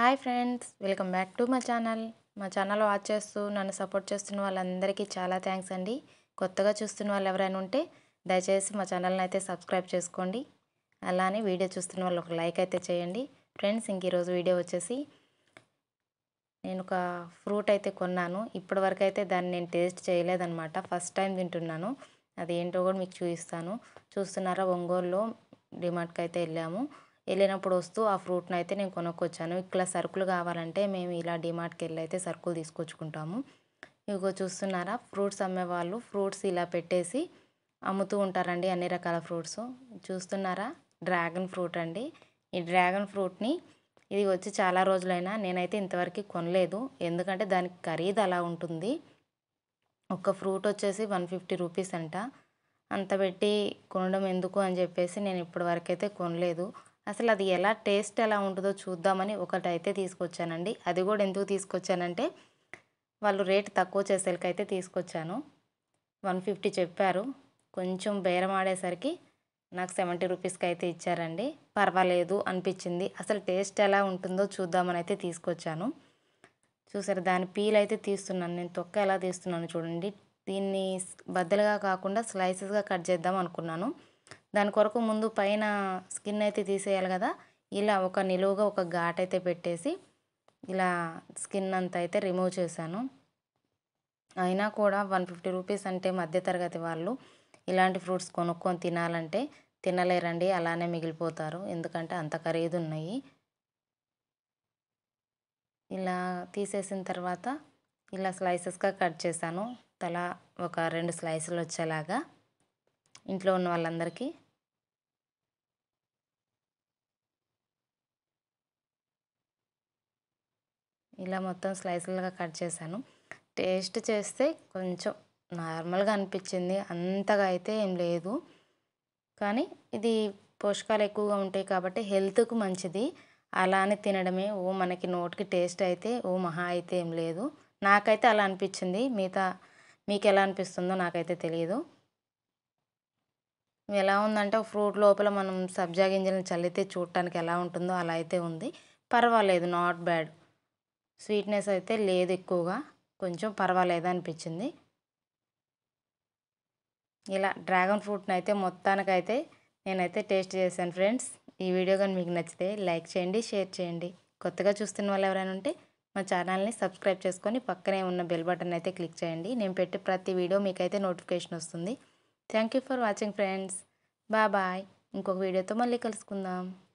hi friends welcome back to మా channel మా channel watch చేస్తూ నన్ను సపోర్ట్ చేస్తున్న వాళ్ళందరికీ చాలా థ్యాంక్స్ అండి కొత్తగా చూస్తున్న వాళ్ళు ఎవరైనా ఉంటే దయచేసి మా ఛానల్ని అయితే సబ్స్క్రైబ్ చేసుకోండి అలానే వీడియో చూస్తున్న వాళ్ళు ఒక లైక్ అయితే చేయండి ఫ్రెండ్స్ ఇంక ఈరోజు వీడియో వచ్చేసి నేను ఒక ఫ్రూట్ అయితే కొన్నాను ఇప్పటివరకు అయితే దాన్ని నేను టేస్ట్ చేయలేదన్నమాట ఫస్ట్ టైం తింటున్నాను అది ఏంటో కూడా మీకు చూపిస్తాను చూస్తున్నారా ఒంగోలులో డిమార్ట్కి అయితే వెళ్ళాము వెళ్ళినప్పుడు వస్తూ ఆ ఫ్రూట్ని అయితే నేను కొనుక్కొచ్చాను ఇక్కడ సరుకులు కావాలంటే మేము ఇలా డిమార్ట్కి వెళ్ళి అయితే సరుకులు తీసుకొచ్చుకుంటాము ఇదిగో చూస్తున్నారా ఫ్రూట్స్ అమ్మేవాళ్ళు ఫ్రూట్స్ ఇలా పెట్టేసి అమ్ముతూ ఉంటారండి అన్ని రకాల ఫ్రూట్స్ చూస్తున్నారా డ్రాగన్ ఫ్రూట్ అండి ఈ డ్రాగన్ ఫ్రూట్ని ఇది వచ్చి చాలా రోజులైనా నేనైతే ఇంతవరకు కొనలేదు ఎందుకంటే దానికి ఖరీదు అలా ఉంటుంది ఒక ఫ్రూట్ వచ్చేసి వన్ ఫిఫ్టీ రూపీస్ అంట అంత పెట్టి కొనడం ఎందుకు అని చెప్పేసి నేను ఇప్పటి వరకు అయితే కొనలేదు అసలు అది ఎలా టేస్ట్ ఎలా ఉంటుందో చూద్దామని ఒకటి అయితే తీసుకొచ్చానండి అది కూడా ఎందుకు తీసుకొచ్చానంటే వాళ్ళు రేట్ తక్కువ చేసేలకైతే తీసుకొచ్చాను వన్ ఫిఫ్టీ చెప్పారు కొంచెం బేరం ఆడేసరికి నాకు సెవెంటీ రూపీస్కి అయితే ఇచ్చారండి పర్వాలేదు అనిపించింది అసలు టేస్ట్ ఎలా ఉంటుందో చూద్దామని అయితే తీసుకొచ్చాను చూసారు దాని పీల్ అయితే తీస్తున్నాను నేను తొక్క ఎలా తీస్తున్నాను చూడండి దీన్ని బద్దలుగా కాకుండా స్లైసెస్గా కట్ చేద్దాం అనుకున్నాను దాని కొరకు ముందు పైన స్కిన్ అయితే తీసేయాలి కదా ఇలా ఒక నిలువుగా ఒక ఘాట్ అయితే పెట్టేసి ఇలా స్కిన్ అంతా అయితే రిమూవ్ చేశాను అయినా కూడా వన్ ఫిఫ్టీ రూపీస్ అంటే మధ్యతరగతి వాళ్ళు ఇలాంటి ఫ్రూట్స్ కొనుక్కొని తినాలంటే తినలేరండి అలానే మిగిలిపోతారు ఎందుకంటే అంత ఖరీదు ఉన్నాయి ఇలా తీసేసిన తర్వాత ఇలా స్లైసెస్గా కట్ చేశాను తలా ఒక రెండు స్లైసులు వచ్చేలాగా ఇంట్లో ఉన్న వాళ్ళందరికీ ఇలా మొత్తం స్లైసులుగా కట్ చేశాను టేస్ట్ చేస్తే కొంచెం నార్మల్గా అనిపించింది అంతగా అయితే ఏం లేదు కానీ ఇది పోషకాలు ఎక్కువగా ఉంటాయి కాబట్టి హెల్త్కు మంచిది అలా అని తినడమే ఓ మనకి నోటికి టేస్ట్ అయితే ఓ మహా అయితే ఏం లేదు నాకైతే అలా అనిపించింది మిగతా మీకు ఎలా అనిపిస్తుందో నాకైతే తెలియదు ఎలా ఉందంటే ఫ్రూట్ లోపల మనం సబ్జా గింజలను చల్లితే చూడటానికి ఎలా ఉంటుందో అలా అయితే ఉంది పర్వాలేదు నాట్ బ్యాడ్ స్వీట్నెస్ అయితే లేదు ఎక్కువగా కొంచెం పర్వాలేదు అనిపించింది ఇలా డ్రాగన్ ఫ్రూట్ని అయితే మొత్తానికైతే నేనైతే టేస్ట్ చేశాను ఫ్రెండ్స్ ఈ వీడియో కానీ మీకు నచ్చితే లైక్ చేయండి షేర్ చేయండి కొత్తగా చూస్తున్న వాళ్ళు ఎవరైనా ఉంటే మా ఛానల్ని సబ్స్క్రైబ్ చేసుకొని పక్కనే ఉన్న బెల్ బటన్ అయితే క్లిక్ చేయండి నేను పెట్టే ప్రతి వీడియో మీకైతే నోటిఫికేషన్ వస్తుంది thank you for watching friends bye bye ఇంకొక వీడియోతో మళ్ళీ కలుసుకుందాం